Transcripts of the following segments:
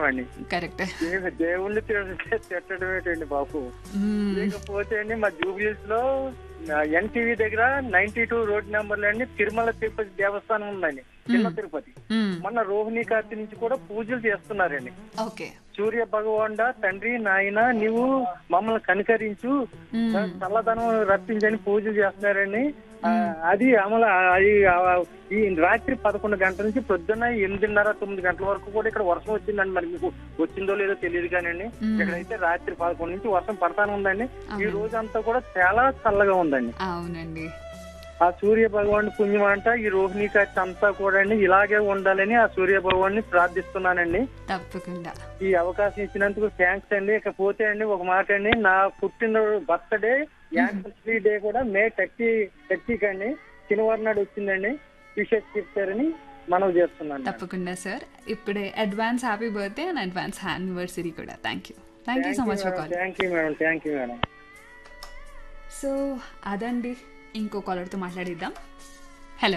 అండి కరెక్ట్ దేవు- దేవుణ్ణి తిడ- తిట్టడం ఏంటండి బాబు లేకపోతే అండి మా జూబ్లీస్ లో ఎన్టీవీ దగ్గర నైన్టీ టూ రోడ్ నెంబర్ లో అండి తిరుమల తిరుపతి దేవస్థానం ఉందండి చిన్న తిరుపతి మొన్న రోహిణి కార్తీ నుంచి కూడా పూజలు చేస్తున్నారండి ఓకే సూర్య భగవాన్ తండ్రి నాయన నీవు మమ్మల్ని కనికరించు చల్లదనం రప్పించని పూజలు చేస్తున్నారండి ఆ, అది అమలు అది ఆ, ఈ రాత్రి పదకొండు గంటల నుంచి పొద్దున్న ఎనిమిదిన్నర తొమ్మిది గంటల వరకు కూడా ఇక్కడ వర్షం వచ్చిందండి మరి మీకు వచ్చిందో లేదో తెలియదు కానండి ఇక్కడైతే రాత్రి పదకొండు నుంచి వర్షం పడతానే ఉందండి ఈ రోజు అంతా కూడా చాలా చల్లగా ఉందండి అవునండి ఆ సూర్య భగవాన్ పుణ్యం అంట ఈ రోహిణి కార్తీ అంతా కూడా అండి ఇలాగే ఉండాలని ఆ సూర్య భగవాన్ని ప్రార్థిస్తున్నానండి తప్పకుండా ఈ అవకాశం ఇచ్చినందుకు థ్యాంక్స్ అండి ఇకపోతే అండి ఒక మాట అండి నా పుట్టిన బర్త్డే యానివర్సరీ డే కూడా మే థర్టీ థర్టీకి అండి శనివారం నాడు వచ్చిందండి విషెస్ చెప్తారని మనం చేస్తున్నాను తప్పకుండా సార్ ఇప్పుడే advance happy birthday and advance anniversary కూడా thank you thank you so much for call thank you madam thank you madam so అదండి ఇంకో కాలర్తో మాట్లాడిద్దాం హలో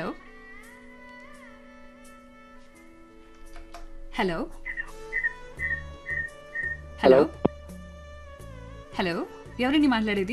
హలో హలో హలో ఎవరండి మాట్లాడేది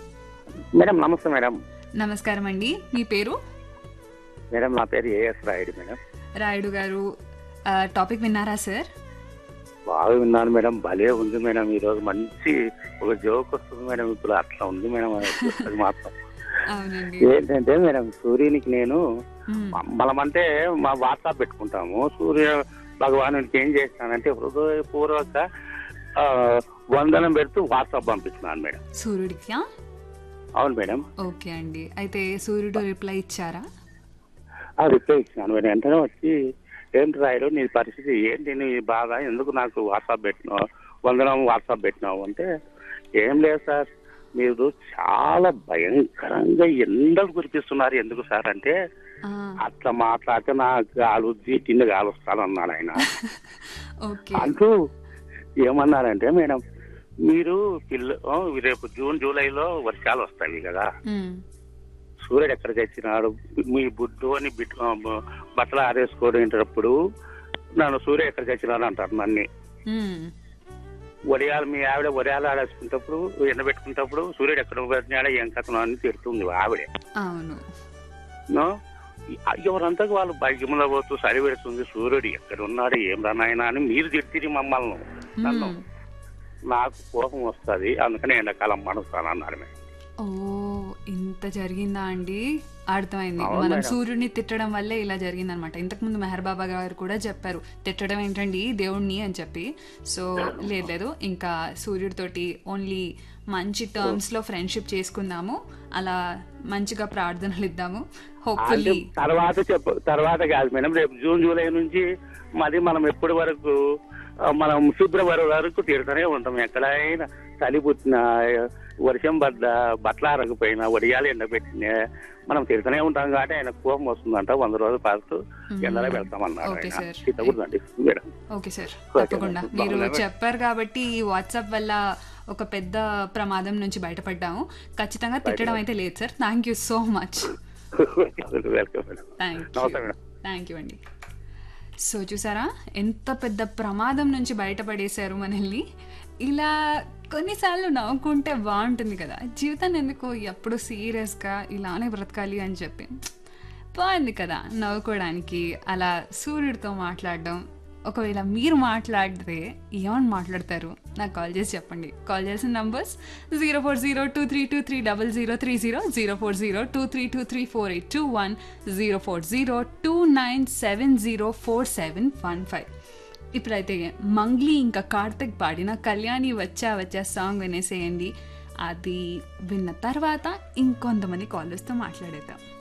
మేడం నమస్తే మేడం నమస్కారం అండి మీ పేరు మేడం నా పేరు ఏఎస్ రాయుడు మేడం రాయుడు గారు ఆ, టాపిక్ విన్నారా సార్ బాగా విన్నాను మేడం భలే ఉంది మేడం ఈ రోజు మంచి ఒక జోక్ వస్తుంది మేడం ఇప్పుడు అట్లా ఉంది మేడం అది మాత్రం అవునండి ఏంటంటే మేడం సూర్యునికి నేను మ్మ్. మనం అంటే మా వాట్సాప్ పెట్టుకుంటాము సూర్య భగవానుడికి ఏం చేస్తానంటే హృదయపూర్వక ఆ, వందనం పెడుతూ వాట్సాప్ పంపిస్తున్నాను మేడం సూర్యుడికి అవును మేడం ఓకే అండి అయితే సూర్యుడు రిప్లై ఇచ్చారా ఆ రిప్లై ఇచ్చినాను మేడం వెంటనే వచ్చి ఏంటి రాయుడు నీ పరిస్థితి ఏంటి నీ బాధ ఎందుకు నాకు వాట్సాప్ పెట్టినావు వందనం వాట్సాప్ పెట్టినావు అంటే ఏం లేదు సార్ మీరు చాలా భయంకరంగా ఎండలు కురిపిస్తున్నారు ఎందుకు సార్ అంటే ఆ, అట్లా మాట్లాడితే నాకు గాలుద్ది కింద గాలుస్తానన్నాడు ఆయన ఓకే అంటూ ఏమన్నారంటే మేడం మీరు పిల్ల ఆ, రేపు జూన్ జూలైలో వర్షాలు వస్తాయి కదా మ్మ్. సూర్యుడు ఎక్కడికి వచ్చినాడు మీ బుడ్డు అని బిట్- ఆ, బ- బట్టలు ఆరేసుకోవడేటప్పుడు నన్ను సూర్యుడు ఎక్కడికి వచ్చినాడు అంటారు నన్ను మ్మ్. వడియాలు మీ ఆవిడ వడియాలు ఆడేసుకుంటప్పుడు ఎండబెట్టుకుంటప్పుడు సూర్యుడు ఎక్కడ వచ్చినాడో ఏం కథను అని తిడుతుంది ఆవిడే అవును నో? ఎవరంతా వాళ్ళు బైకిములో పోతూ సరి పెడుతుంది సూర్యుడు ఎక్కడ ఉన్నాడు ఏం రానాయన అని మీరు తిడితే మమ్మల్ని నన్ను మ్మ్. నాకు కోపం వస్తుంది అందుకని ఎండాకాలం మనస్తాను అన్నాడు మేడం ఓ ఇంత జరిగిందా అండి అర్థమైంది అవును మనం మేడం. సూర్యుడిని తిట్టడం వల్లే ఇలా జరిగిందనమాట ఇంతకుముందు మెహర్ బాబా గారు కూడా చెప్పారు తిట్టడం ఏంటండి దేవుణ్ణి అని చెప్పి సో లేదు లేదు ఇంకా సూర్యుడితోటి ఓన్లీ మంచి టర్మ్స్ లో ఫ్రెండ్షిప్ చేసుకుందాము అలా మంచిగా ప్రార్థనలు ఇద్దాము అంటే హోప్ఫుల్లీ తర్వాత చెప్ప తర్వాత కాదు మేడం రేపు జూన్ జూలై నుంచి మరి మనం ఎప్పటి వరకు ఆ, మనం ఫిబ్రవరి వరకు తిడుతూనే ఉంటాం ఎక్కడైనా చలి పుట్టిన వర్షం పడ్డ బట్టలు ఆరకపోయినా వడియాలు ఎండబెట్టిన మనం తిడుతూనే ఉంటాం కాబట్టి ఆయన కోపం వస్తుందంట వంద రోజుల పాటు ఎండలో పెడతామన్నారు ఓకే ఆయన సార్. తిట్టకూడదండి మేడం ఓకే సార్ ఓకే తప్పకుండా మేడం. మీరు బాగున్నారా? చెప్పారు కాబట్టి ఈ వాట్సాప్ వల్ల ఒక పెద్ద ప్రమాదం నుంచి బయటపడ్డాము ఖచ్చితంగా తిట్టడం అయితే లేదు sir thank you so much welcome madam thank నమస్తే యూ మేడం థ్యాంక్ యూ అండి సో చూసారా ఎంత పెద్ద ప్రమాదం నుంచి బయటపడేశారు మనల్ని ఇలా కొన్నిసార్లు నవ్వుకుంటే బాగుంటుంది కదా జీవితాన్ని ఎందుకు ఎప్పుడు సీరియస్గా ఇలానే బ్రతకాలి అని చెప్పి బాగుంది కదా నవ్వుకోవడానికి అలా సూర్యుడితో మాట్లాడడం ఒకవేళ మీరు మాట్లాడితే ఏమని మాట్లాడతారు నాకు కాల్ చేసి చెప్పండి కాల్ చేసిన numbers zero four zero two three two three double zero three zero zero four zero two three two three four eight two one zero four zero two nine seven zero four seven one five ఇప్పుడైతే మంగ్లీ ఇంకా కార్తిక్ పాడిన కళ్యాణి వచ్చా వచ్చా song వినేసేయండి అది విన్న తర్వాత ఇంకొంతమంది కాలర్స్తో మాట్లాడేద్దాం